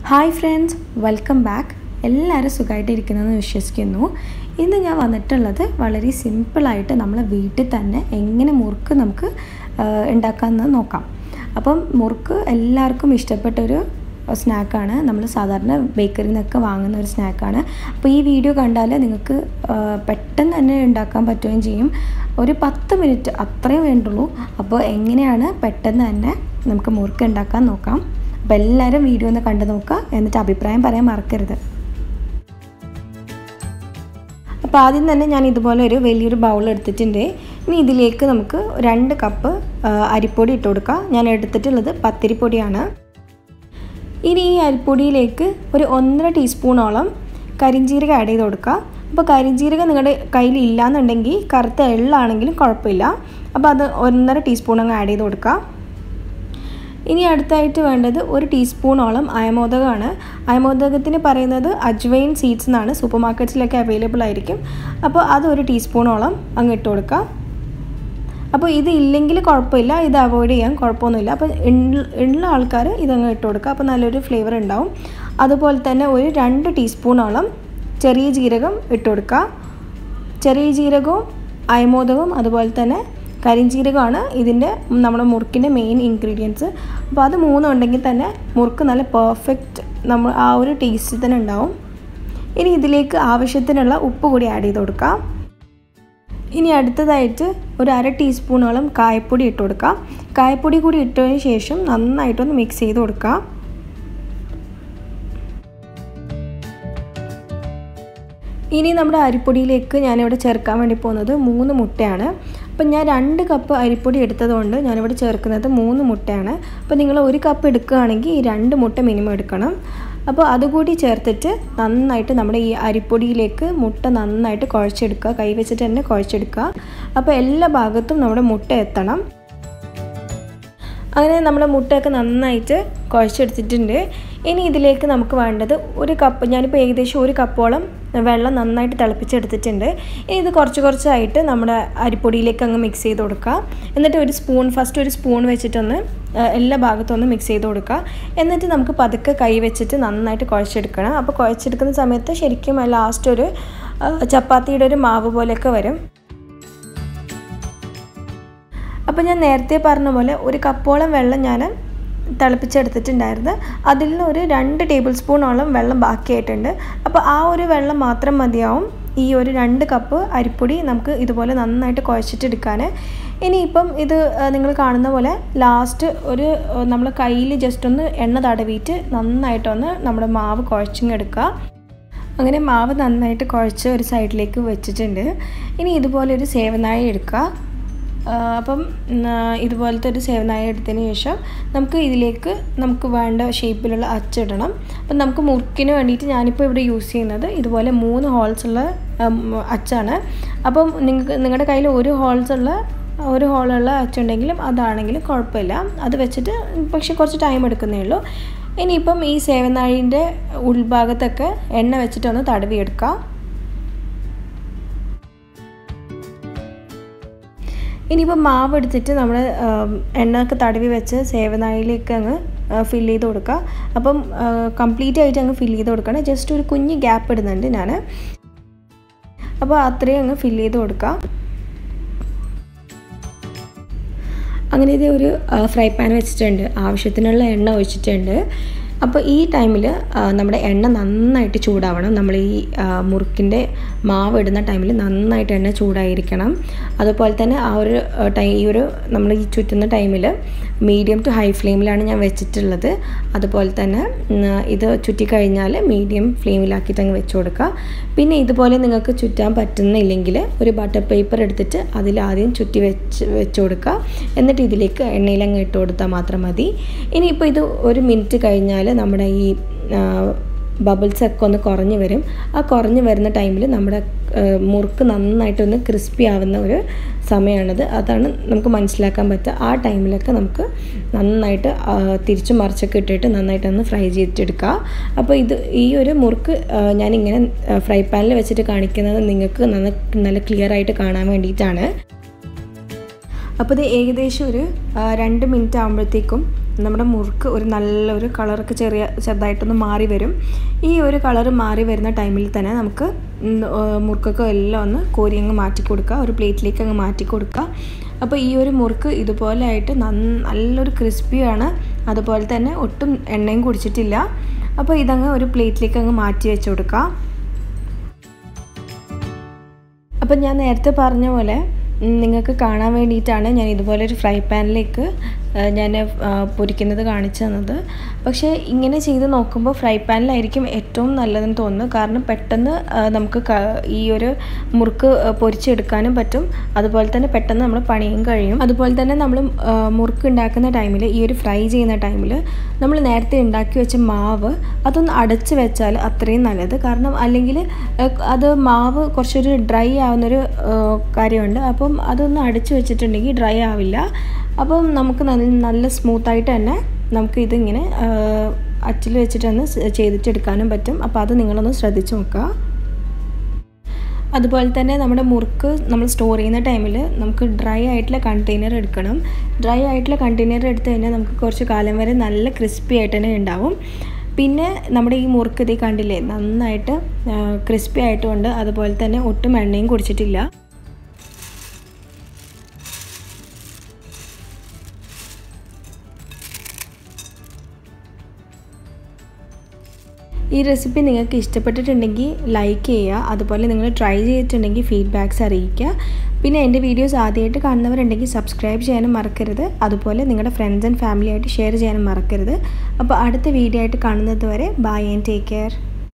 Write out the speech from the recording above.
hi friends welcome back എല്ലാവരും സുഖമായിട്ട് ഇരിക്കുന്നതെന്ന് വിശ്വസിക്കുന്നു ഇന്ന് ഞാൻ വന്നിട്ടുള്ളത് വളരെ സിമ്പിളായിട്ട് നമ്മളെ വീട്ടിൽ തന്നെ എങ്ങനെ മുറുക്ക് നമുക്ക് ആ, ഉണ്ടാക്കാമെന്ന് നോക്കാം അപ്പം മുറുക്ക് എല്ലാവർക്കും ഇഷ്ടപ്പെട്ടൊരു സ്നാക്കാണ് നമ്മൾ സാധാരണ ബേക്കറിയിൽ നിന്നൊക്കെ വാങ്ങുന്ന ഒരു സ്നാക്കാണ് അപ്പോൾ ഈ വീഡിയോ കണ്ടാൽ നിങ്ങൾക്ക് ആ, പെട്ടെന്ന് തന്നെ ഉണ്ടാക്കാൻ പറ്റുകയും ചെയ്യും ഒരു പത്ത് മിനിറ്റ് അത്രയും വേണ്ടുള്ളൂ അപ്പോൾ എങ്ങനെയാണ് പെട്ടെന്ന് തന്നെ നമുക്ക് മുറുക്ക് ഉണ്ടാക്കാൻ നോക്കാം അപ്പോൾ എല്ലാവരും വീഡിയോ ഒന്ന് കണ്ടു നോക്കുക എന്നിട്ട് അഭിപ്രായം പറയാൻ മറക്കരുത് അപ്പോൾ ആദ്യം തന്നെ ഞാൻ ഇതുപോലെ ഒരു വലിയൊരു ബൗൾ എടുത്തിട്ടുണ്ട് ഇനി ഇതിലേക്ക് നമുക്ക് രണ്ട് കപ്പ് ആ, അരിപ്പൊടി ഇട്ട് കൊടുക്കാം ഞാൻ എടുത്തിട്ടുള്ളത് പത്തിരിപ്പൊടിയാണ് ഇനി ഈ അരിപ്പൊടിയിലേക്ക് ഒരു ഒന്നര ടീസ്പൂണോളം കരിഞ്ജീരകം ആഡ് ചെയ്ത് കൊടുക്കുക അപ്പോൾ കരിഞ്ജീരകം നിങ്ങളുടെ കയ്യിൽ ഇല്ലാന്നുണ്ടെങ്കിൽ കറുത്ത എള്ളാണെങ്കിലും കുഴപ്പമില്ല അപ്പോൾ അത് ഒന്നര ടീസ്പൂൺ അങ്ങ് ആഡ് ചെയ്ത് കൊടുക്കുക ഇനി അടുത്തായിട്ട് വേണ്ടത് ഒരു ടീസ്പൂണോളം അയമോദകമാണ് അയമോദകത്തിന് പറയുന്നത് അജ്വൈൻ സീഡ്സ് എന്നാണ് സൂപ്പർ മാർക്കറ്റ്സിലൊക്കെ അവൈലബിൾ ആയിരിക്കും അപ്പോൾ അത് ഒരു ടീസ്പൂണോളം അങ്ങ് ഇട്ട് കൊടുക്കുക അപ്പോൾ ഇത് ഇല്ലെങ്കിൽ കുഴപ്പമില്ല ഇത് അവോയ്ഡ് ചെയ്യാൻ കുഴപ്പമൊന്നുമില്ല അപ്പോൾ ഉള്ള- ഉള്ള ആൾക്കാർ ഇതങ്ങ് ഇട്ട് കൊടുക്കുക അപ്പോൾ നല്ലൊരു ഫ്ലേവർ ഉണ്ടാവും അതുപോലെ തന്നെ ഒരു രണ്ട് ടീസ്പൂണോളം ചെറിയ ജീരകം ഇട്ട് കൊടുക്കുക ചെറിയ ജീരകവും അയമോദകവും അതുപോലെ തന്നെ കരിഞ്ജീരകമാണ് ഇതിൻ്റെ നമ്മുടെ മുറുക്കിൻ്റെ മെയിൻ ഇൻഗ്രീഡിയൻസ് അപ്പോൾ അത് മൂന്നും ഉണ്ടെങ്കിൽ തന്നെ മുറുക്ക് നല്ല പെർഫെക്റ്റ് നമ്മൾ ആ ഒരു ടേസ്റ്റ് തന്നെ ഉണ്ടാവും ഇനി ഇതിലേക്ക് ആവശ്യത്തിനുള്ള ഉപ്പ് കൂടി ആഡ് ചെയ്ത് കൊടുക്കാം ഇനി അടുത്തതായിട്ട് ഒരു അര ടീസ്പൂണോളം കായപ്പൊടി ഇട്ട് കൊടുക്കാം കായപ്പൊടി കൂടി ഇട്ടതിന് ശേഷം നന്നായിട്ടൊന്ന് മിക്സ് ചെയ്ത് കൊടുക്കാം ഇനി നമ്മുടെ അരിപ്പൊടിയിലേക്ക് ഞാനിവിടെ ചേർക്കാൻ വേണ്ടി പോകുന്നത് മൂന്ന് മുട്ടയാണ് അപ്പം ഞാൻ രണ്ട് കപ്പ് അരിപ്പൊടി എടുത്തതുകൊണ്ട് ഞാനിവിടെ ചേർക്കുന്നത് മൂന്ന് മുട്ടയാണ് അപ്പോൾ നിങ്ങൾ ഒരു കപ്പ് എടുക്കുകയാണെങ്കിൽ ഈ രണ്ട് മുട്ട മിനിമം എടുക്കണം അപ്പോൾ അതുകൂടി ചേർത്തിട്ട് നന്നായിട്ട് നമ്മുടെ ഈ അരിപ്പൊടിയിലേക്ക് മുട്ട നന്നായിട്ട് കുഴച്ചെടുക്കുക കൈ വെച്ചിട്ട് തന്നെ കുഴച്ചെടുക്കുക അപ്പോൾ എല്ലാ ഭാഗത്തും നമ്മുടെ മുട്ട എത്തണം അങ്ങനെ നമ്മുടെ മുട്ടയൊക്കെ നന്നായിട്ട് കുഴച്ചെടുത്തിട്ടുണ്ട് ഇനി ഇതിലേക്ക് നമുക്ക് വേണ്ടത് ഒരു കപ്പ് ഞാനിപ്പോൾ ഏകദേശം ഒരു കപ്പോളം വെള്ളം നന്നായിട്ട് തിളപ്പിച്ചെടുത്തിട്ടുണ്ട് ഇനി ഇത് കുറച്ച് കുറച്ചായിട്ട് നമ്മുടെ അരിപ്പൊടിയിലേക്ക് അങ്ങ് മിക്സ് ചെയ്ത് കൊടുക്കുക എന്നിട്ട് ഒരു സ്പൂൺ ഫസ്റ്റ് ഒരു സ്പൂൺ വെച്ചിട്ടൊന്ന് ആ, എല്ലാ ഭാഗത്തും ഒന്ന് മിക്സ് ചെയ്ത് കൊടുക്കുക എന്നിട്ട് നമുക്ക് പതുക്കെ കൈ വെച്ചിട്ട് നന്നായിട്ട് കുഴച്ചെടുക്കണം അപ്പോൾ കുഴച്ചെടുക്കുന്ന സമയത്ത് ശരിക്കും ലാസ്റ്റ് ഒരു ആ, ചപ്പാത്തിയുടെ ഒരു മാവ് പോലെയൊക്കെ വരും അപ്പോൾ ഞാൻ നേരത്തെ പറഞ്ഞ പോലെ ഒരു കപ്പോളം വെള്ളം ഞാൻ തിളപ്പിച്ചെടുത്തിട്ടുണ്ടായിരുന്നു അതിൽ നിന്ന് ഒരു രണ്ട് ടേബിൾ സ്പൂണോളം വെള്ളം ബാക്കിയായിട്ടുണ്ട് അപ്പോൾ ആ ഒരു വെള്ളം മാത്രം മതിയാവും ഈ ഒരു രണ്ട് കപ്പ് അരിപ്പൊടി നമുക്ക് ഇതുപോലെ നന്നായിട്ട് കുഴച്ചിട്ടെടുക്കാൻ ഇനിയിപ്പം ഇത് നിങ്ങൾ കാണുന്ന പോലെ ലാസ്റ്റ് ഒരു നമ്മൾ കയ്യിൽ ജസ്റ്റ് ഒന്ന് എണ്ണ തടവിയിട്ട് നന്നായിട്ടൊന്ന് നമ്മുടെ മാവ് കുഴച്ചിങ്ങെടുക്കുക അങ്ങനെ മാവ് നന്നായിട്ട് കുഴച്ച് ഒരു സൈഡിലേക്ക് വെച്ചിട്ടുണ്ട് ഇനി ഇതുപോലെ ഒരു സേവനാഴി എടുക്കുക ആ, അപ്പം ഉം, ആ, ഇതുപോലത്തെ ഒരു സേവനാഴി എടുത്തതിന് ശേഷം നമുക്ക് ഇതിലേക്ക് നമുക്ക് വേണ്ട ഷേപ്പിലുള്ള അച്ചിടണം അപ്പം നമുക്ക് മുറുക്കിന് വേണ്ടിയിട്ട് ഞാനിപ്പോൾ ഇവിടെ യൂസ് ചെയ്യുന്നത് ഇതുപോലെ മൂന്ന് ഹോൾസ് ഉള്ള ഉം, അച്ചാണ് അപ്പം നിങ്ങൾക്ക് നിങ്ങളുടെ കയ്യിൽ ഒരു ഹോൾസ് ഉള്ള ഒരു ഹോളുള്ള അച്ചുണ്ടെങ്കിലും അതാണെങ്കിലും കുഴപ്പമില്ല അത് വെച്ചിട്ട് പക്ഷേ കുറച്ച് ടൈം എടുക്കുന്നേ ഉള്ളൂ ഇനിയിപ്പം ഈ സേവനാഴിൻ്റെ ഉൾഭാഗത്തൊക്കെ എണ്ണ വെച്ചിട്ടൊന്ന് തടവിയെടുക്കാം ഇനിയിപ്പോൾ മാവ് എടുത്തിട്ട് നമ്മൾ എണ്ണ ഒക്കെ തടവി വെച്ച് സേവനാഴിയിലേക്ക് അങ്ങ് ഫില്ല് ചെയ്ത് കൊടുക്കുക അപ്പം കംപ്ലീറ്റ് ആയിട്ട് അങ്ങ് ഫില്ല് ചെയ്ത് കൊടുക്കണം ജസ്റ്റ് ഒരു കുഞ്ഞ് ഗ്യാപ്പ് ഇടുന്നുണ്ട് ഞാൻ അപ്പോൾ അത്രയും അങ്ങ് ഫില്ല് ചെയ്ത് കൊടുക്കുക അങ്ങനെ ഇത് ഒരു ഫ്രൈ പാൻ വെച്ചിട്ടുണ്ട് ആവശ്യത്തിനുള്ള എണ്ണ ഒഴിച്ചിട്ടുണ്ട് അപ്പോൾ ഈ ടൈമിൽ നമ്മുടെ എണ്ണ നന്നായിട്ട് ചൂടാവണം നമ്മൾ ഈ ആ, മുറുക്കിൻ്റെ മാവ് ഇടുന്ന ടൈമിൽ നന്നായിട്ട് എണ്ണ ചൂടായിരിക്കണം അതുപോലെ തന്നെ ആ ഒരു ടൈം ഈ ഒരു നമ്മൾ ഈ ചുറ്റുന്ന ടൈമിൽ മീഡിയം ടു ഹൈ ഫ്ലെയിമിലാണ് ഞാൻ വെച്ചിട്ടുള്ളത് അതുപോലെ തന്നെ ഉം, ഇത് ചുറ്റിക്കഴിഞ്ഞാൽ മീഡിയം ഫ്ലെയിമിലാക്കിയിട്ട് അങ്ങ് വെച്ച് കൊടുക്കുക പിന്നെ ഇതുപോലെ നിങ്ങൾക്ക് ചുറ്റാൻ പറ്റുന്നില്ലെങ്കിൽ ഒരു ബട്ടർ പേപ്പർ എടുത്തിട്ട് അതിൽ ആദ്യം ചുറ്റി വെച്ച് വെച്ച് കൊടുക്കുക എന്നിട്ട് ഇതിലേക്ക് എണ്ണയിലങ്ങ് ഇട്ട് കൊടുത്താൽ മാത്രം മതി ഇനിയിപ്പോൾ ഇത് ഒരു മിനിറ്റ് കഴിഞ്ഞാൽ നമ്മുടെ ഈ ബബിൾസ് ഒക്കെ ഒന്ന് കുറഞ്ഞ് വരും ആ കുറഞ്ഞ് വരുന്ന ടൈമിൽ നമ്മുടെ ആ, മുറുക്ക് നന്നായിട്ടൊന്ന് ക്രിസ്പി ആവുന്ന ഒരു സമയമാണത് അതാണ് നമുക്ക് മനസ്സിലാക്കാൻ പറ്റുക ആ ടൈമിലൊക്കെ നമുക്ക് നന്നായിട്ട് ആ, തിരിച്ചും മറിച്ചൊക്കെ ഇട്ടിട്ട് നന്നായിട്ടൊന്ന് ഫ്രൈ ചെയ്തിട്ടെടുക്കുക അപ്പോൾ ഇത് ഈ ഒരു മുറുക്ക് ആ, ഞാനിങ്ങനെ ഫ്രൈ പാനിൽ വെച്ചിട്ട് കാണിക്കുന്നത് നിങ്ങൾക്ക് നന്ന നല്ല ക്ലിയർ ആയിട്ട് കാണാൻ വേണ്ടിയിട്ടാണ് അപ്പോൾ ഇത് ഏകദേശം ഒരു ആ, രണ്ട് മിനിറ്റ് ആകുമ്പോഴത്തേക്കും നമ്മുടെ മുറുക്ക് ഒരു നല്ലൊരു കളറൊക്കെ ചെറിയ ചെറുതായിട്ടൊന്ന് മാറി വരും ഈ ഒരു കളർ മാറി വരുന്ന ടൈമിൽ തന്നെ നമുക്ക് മുറുക്കൊക്കെ എല്ലാം ഒന്ന് കോരി അങ്ങ് മാറ്റി കൊടുക്കുക ഒരു പ്ലേറ്റിലേക്ക് അങ്ങ് മാറ്റി കൊടുക്കുക അപ്പോൾ ഈ ഒരു മുറുക്ക് ഇതുപോലെ ആയിട്ട് നല്ലൊരു ക്രിസ്പിയാണ് അതുപോലെ തന്നെ ഒട്ടും എണ്ണയും കുടിച്ചിട്ടില്ല അപ്പോൾ ഇതങ്ങ് ഒരു പ്ലേറ്റിലേക്ക് അങ്ങ് മാറ്റി വെച്ച് കൊടുക്കുക അപ്പം ഞാൻ നേരത്തെ പറഞ്ഞ പോലെ നിങ്ങൾക്ക് കാണാൻ വേണ്ടിയിട്ടാണ് ഞാൻ ഇതുപോലെ ഒരു ഫ്രൈ പാനിലേക്ക് ഞാൻ പൊരിക്കുന്നത് കാണിച്ചു തന്നത് പക്ഷേ ഇങ്ങനെ ചെയ്ത് നോക്കുമ്പോൾ ഫ്രൈ പാനിലായിരിക്കും ഏറ്റവും നല്ലതെന്ന് തോന്നുന്നു കാരണം പെട്ടെന്ന് നമുക്ക് ഈ ഒരു മുറുക്ക് പൊരിച്ചെടുക്കാനും പറ്റും അതുപോലെ തന്നെ പെട്ടെന്ന് നമ്മൾ പണിയും കഴിയും അതുപോലെ തന്നെ നമ്മൾ മുറുക്ക് ഉണ്ടാക്കുന്ന ടൈമിൽ ഈ ഒരു ഫ്രൈ ചെയ്യുന്ന ടൈമിൽ നമ്മൾ നേരത്തെ ഉണ്ടാക്കി വെച്ച മാവ് അതൊന്ന് അടച്ച് വെച്ചാൽ അത്രയും നല്ലത് കാരണം അല്ലെങ്കിൽ അത് മാവ് കുറച്ചൊരു ഡ്രൈ ആവുന്നൊരു കാര്യമുണ്ട് അപ്പം അതൊന്ന് അടച്ചു വെച്ചിട്ടുണ്ടെങ്കിൽ ഡ്രൈ ആവില്ല അപ്പം നമുക്ക് നല്ല നല്ല സ്മൂത്തായിട്ട് തന്നെ നമുക്ക് ഇതിങ്ങനെ അച്ചിൽ വെച്ചിട്ട് തന്നെ ചെയ്തിട്ടെടുക്കാനും പറ്റും അപ്പോൾ അത് നിങ്ങളൊന്ന് ശ്രദ്ധിച്ച് നോക്കുക അതുപോലെ തന്നെ നമ്മുടെ മുറുക്ക് നമ്മൾ സ്റ്റോർ ചെയ്യുന്ന ടൈമിൽ നമുക്ക് ഡ്രൈ ആയിട്ടുള്ള കണ്ടെയ്നർ എടുക്കണം ഡ്രൈ ആയിട്ടുള്ള കണ്ടെയ്നർ എടുത്ത് കഴിഞ്ഞാൽ നമുക്ക് കുറച്ച് കാലം വരെ നല്ല ക്രിസ്പി ആയിട്ട് തന്നെ ഉണ്ടാവും പിന്നെ നമ്മുടെ ഈ മുറുക്ക് ഇതേ കണ്ടില്ലേ നന്നായിട്ട് ക്രിസ്പി ആയിട്ടുമുണ്ട് അതുപോലെ തന്നെ ഒട്ടും എണ്ണയും കുടിച്ചിട്ടില്ല ഈ റെസിപ്പി നിങ്ങൾക്ക് ഇഷ്ടപ്പെട്ടിട്ടുണ്ടെങ്കിൽ ലൈക്ക് ചെയ്യുക അതുപോലെ നിങ്ങൾ ട്രൈ ചെയ്തിട്ടുണ്ടെങ്കിൽ ഫീഡ്ബാക്ക്സ് അറിയിക്കുക പിന്നെ എൻ്റെ വീഡിയോസ് ആദ്യമായിട്ട് കാണുന്നവരുണ്ടെങ്കിൽ സബ്സ്ക്രൈബ് ചെയ്യാനും മറക്കരുത് അതുപോലെ നിങ്ങളുടെ ഫ്രണ്ട്സ് ആൻഡ് ഫാമിലി ആയിട്ട് ഷെയർ ചെയ്യാനും മറക്കരുത് അപ്പോൾ അടുത്ത വീഡിയോ ആയിട്ട് കാണുന്നത് വരെ ബൈ ആൻഡ് ടേക്ക് കെയർ